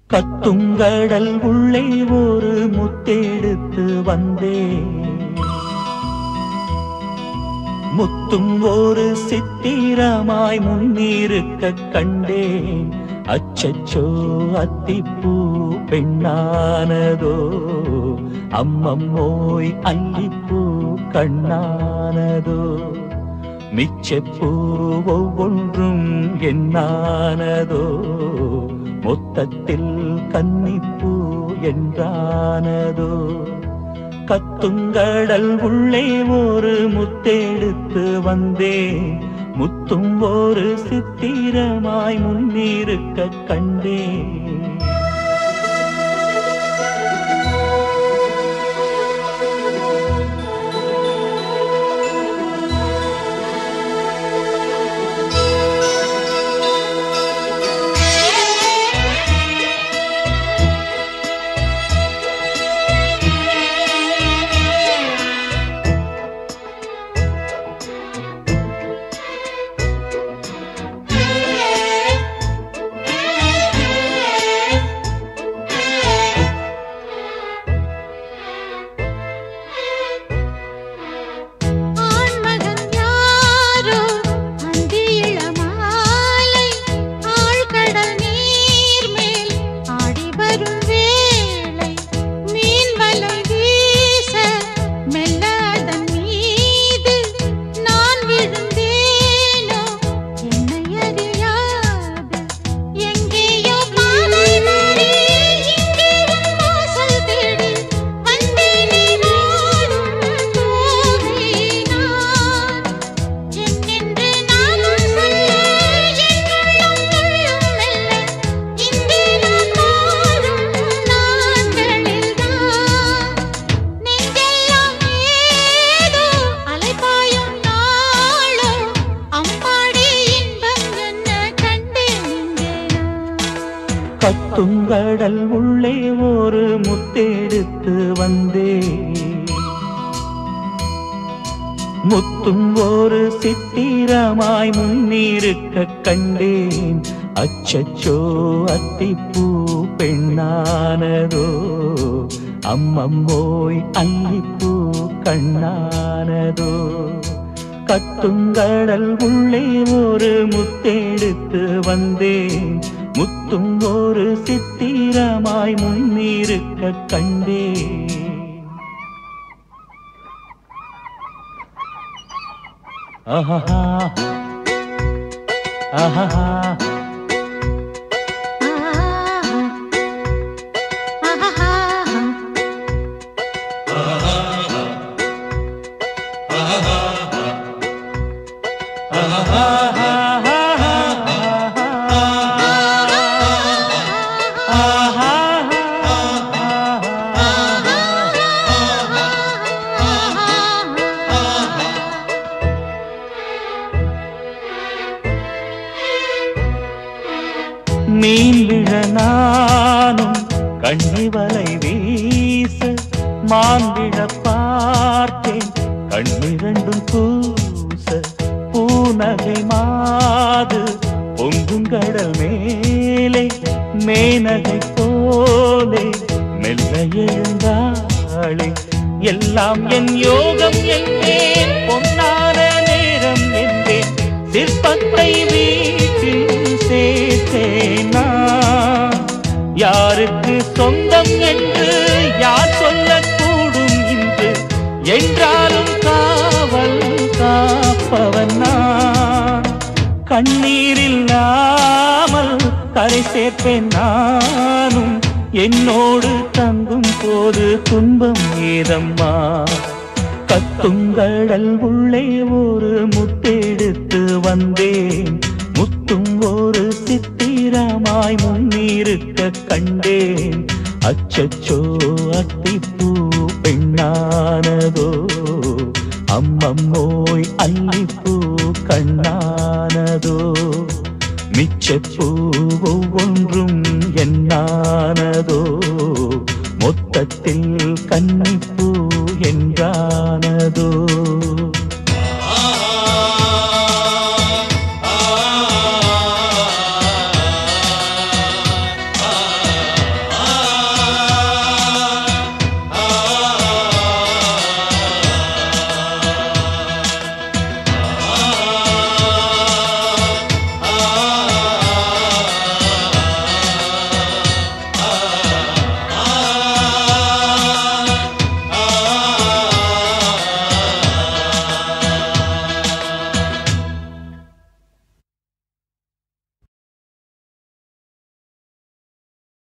கத்துங்கடல் உள்ளே ஒரு முத்தெடுத்து வந்தேன் முத்தும் ஒரு சித்திரமாய் முன்னிருக்க கண்டேன் அச்சச்சோ அத்திப்பூ பெண்ணானதோ அம்மம்மோய் அல்லிப்பூ கண்ணானதோ மிச்சப்பூ ஒவ்வொன்றும் என்னானதோ மொத்தத்தில் கன்னிப்பூ என்றானதோ கத்துங்கடல் உள்ளே ஒரு முத்தெடுத்து வந்தேன் முத்தும் ஒரு சித்திரமாய் முன்னிருக்க கண்டேன் ஆண்மகன் யாரோ அந்தியிள மாலை ஆழ்கடல் நீர்மேல் ஆடி வரும் வேளை மீன் வலை வீச மெல்ல அதன் மீது நான் விழுந்தேனோ என்னை அறியாது எங்கேயோ பாதை மாறி இங்கே உன் வாசல் தேடி வந்தேனே நாடும் தோகை நான் என்னென்று நானும் சொல்ல என் உள்ளம் துள்ளும் மெல்ல இங்கே நான் வாழும் நாட்களில்தான் நெஞ்செல்லாம் ஏதோ அலைபாயும் நாளோ அம்பாடி இன்பம் என்ன கண்டேன் இங்கே நான் கத்துங்கடல் உள்ளே ஒரு முத்தெடுத்து வந்தேன் முத்தும் ஒரு சித்திரமாய் முன்னிருக்க கண்டேன் அச்சச்சோ அத்திப்பூ பெண்ணானதோ அம்மம்மோய் அல்லிப்பூ கண்ணானதோ கத்துங்கடல் உள்ளே ஒரு முத்தெடுத்து வந்தேன் முத்தும் ஒரு சித்திரமாய் முன்னிருக்க கண்டேன் ஆஹா ஆஹா மீன் விழ நானும் கண்ணிவலை வீச மான் விழ பார்த்தேன் கண்ணிரண்டும் கூச பூநகை மாது பொங்கும் கடல் மேலே மேனகை போலே மெல்ல எழுந்தாளே எல்லாம் என் யோகம் என்பேன் பொன்னான நேரம் என்பேன் சிற்பத்தை வீட்டில் சேர்த்தேனா யாருக்கு சொந்தம் என்று யார் சொல்லக்கூடும் இன்று என்றாலும் காவல் காப்பவன் நான் கண்ணீர் இல்லாமல் கரை சேர்ப்பேன் நானும் என்னோடு தங்கும் போது துன்பம் ஏதம்மா கத்துங்கடல் உள்ளே ஒரு முத்தெடுத்து வந்தேன் முத்தும் ஒரு சித்திரமாய் முன்னிருக்க கண்டேன் அச்சச்சோ அத்திப்பூ பெண்ணானதோ அம்மம்மோய் அல்லிப்பூ கண்ணானதோ மிச்சப்பூ ஒவ்வொன்றும் என்னானதோ மொத்தத்தில் கன்னிப்பூ